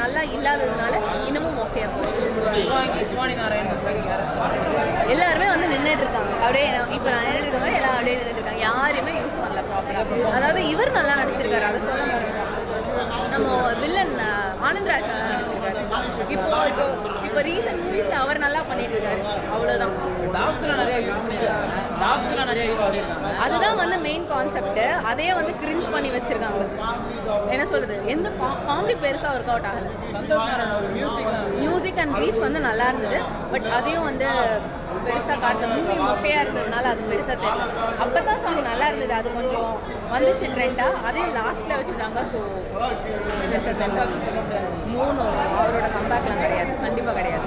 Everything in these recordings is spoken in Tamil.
நல்லா இல்லாததுனால இன்னமும் ஓகே போச்சு சிவாங்கி சிவானி நாராயணன் கேரக்டர் எல்லாருமே வந்து நின்றுட்டு இருக்காங்க அப்படியே நான் இப்போ நான் நின்றுட்டு இருக்க மாதிரி எல்லாம் அப்படியே நின்றுட்டு இருக்காங்க யாருமே யூஸ் பண்ணல ப்ராப்பராக அதாவது இவர் நல்லா நடிச்சிருக்காரு அதை சொல்ல மறந்துட்டாங்க நம்ம வில்லன் அஹ், ஆனந்த்ராஜ் நல்லா நடிச்சிருக்காரு இப்போ இப்போ இப்போ ரீசெண்ட் மூவிஸில் அவர் நல்லா பண்ணிட்டு இருக்காரு அவ்வளோதான் டாக்ஸ்லாம் நிறைய யூஸ் பண்ணியிருக்காங்க டாக்ஸ்லாம் நிறைய யூஸ் பண்ணியிருக்காங்க அதுதான் வந்து மெயின் கான்செப்ட் அதையே வந்து கிரிஞ்ச் பண்ணி வச்சிருக்காங்க என்ன சொல்றது எந்த காமெடி பெருசாக ஒர்க் அவுட் ஆகல சந்தோஷ் நாராயண் ஒரு மியூசிக்லாம் மியூசிக் அண்ட் பீட்ஸ் வந்து நல்லா இருந்தது பட் அதையும் வந்து பெருசாக காட்டல மூவி மொக்கையாக இருந்ததுனால அது பெருசாக தெரியல அப்போ தான் சாங் நல்லா இருந்தது அது கொஞ்சம் வந்துச்சு ட்ரெண்டாக அதையும் லாஸ்ட்டில் வச்சுட்டாங்க ஸோ பெருசாக தெரியல மூணு அவரோட கம்பேக்லாம் கிடையாது கண்டிப்பாக கிடையாது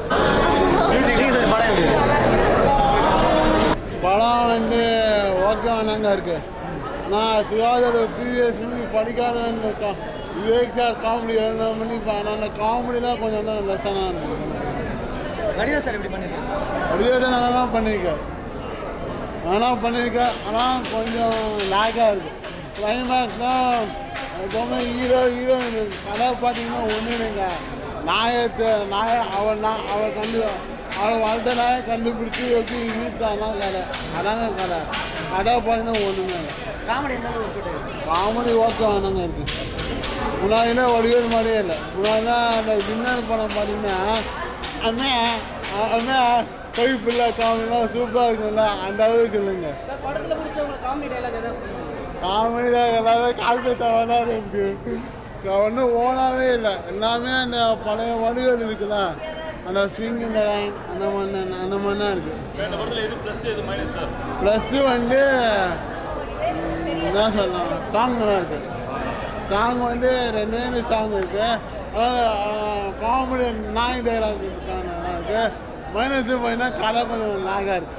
படம் வந்து ஓகே தாங்க இருக்கு நான் சிவாஜோட ப்ரீவியஸ் மூவி படிக்காதன்னு இருக்கேன் விவேக் சார் காமெடி எழுத பண்ணி அந்த காமெடிலாம் கொஞ்சம் தான் லெசனாக இருந்தது வடிவா சார் எப்படி பண்ணியிருக்காங்க அப்படியே நல்லா தான் பண்ணியிருக்கேன் நல்லா பண்ணியிருக்கேன் ஆனால் கொஞ்சம் லேக்காக இருக்குது கிளைமேக்ஸ் தான் எப்போவுமே ஹீரோ ஹீரோயின் கதை பார்த்தீங்கன்னா ஒன்றுங்க நாயத்தை நாய அவள் நான் அவள் கண்டு அவளை வளர்த்த நாயை கண்டுபிடிச்சி எப்படி மீட்டாதான் கதை அதாங்க கதை கதை பார்த்தீங்கன்னா ஒன்றுமே இல்லை காமெடி எந்த அளவு ஒர்க் காமெடி ஓகே வேணுங்க இருக்கு முன்னாடிலாம் வடிவேல் மாதிரியே இல்லை முன்னாடிலாம் அந்த வின்னர் படம் பார்த்தீங்கன்னா அண்ணா அண்ணா கை பிள்ளை காமெடிலாம் சூப்பராக இருக்குல்ல அந்த அளவுக்கு இல்லைங்க படத்தில் பிடிச்சவங்களுக்கு காமெடி டைலாக் ஏதாவது காமெடியாக எல்லாமே கால்பேட்டாக தான் இருக்கு ஒன்றும் ஓனாவே இல்லை எல்லாமே அந்த பழைய வடிவேல் இருக்குல்ல அந்த ஸ்விங் இந்த லைன் அந்த மாதிரி அந்த மாதிரி தான் இருக்குது ப்ளஸ்ஸு வந்து ம், என்ன சொல்லலாம் சாங் தான் இருக்கு சாங் வந்து ரெண்டே ரெண்டு சாங் இருக்கு அதாவது காமெடி நாய் டைலாக் இருக்காங்க நல்லா இருக்கு மைனஸ் பார்த்தீங்கன்னா கதை கொஞ்சம் லாகாக இருக்கு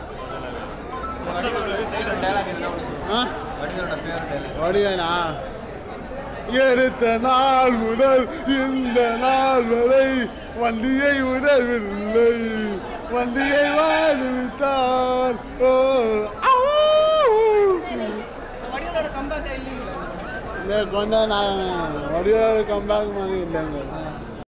ஆ வடிவேலா எடுத்த நாள் முதல் இந்த நாள் வரை வண்டியை விடவில்லை வண்டியை வாழ்வித்தால் ஓ ஆவூ. வடிவோட கம்பேக் இல்லைங்களா இந்த கொஞ்சம் நான் வடிவேல் கம்பேக் மாதிரி இல்லைங்க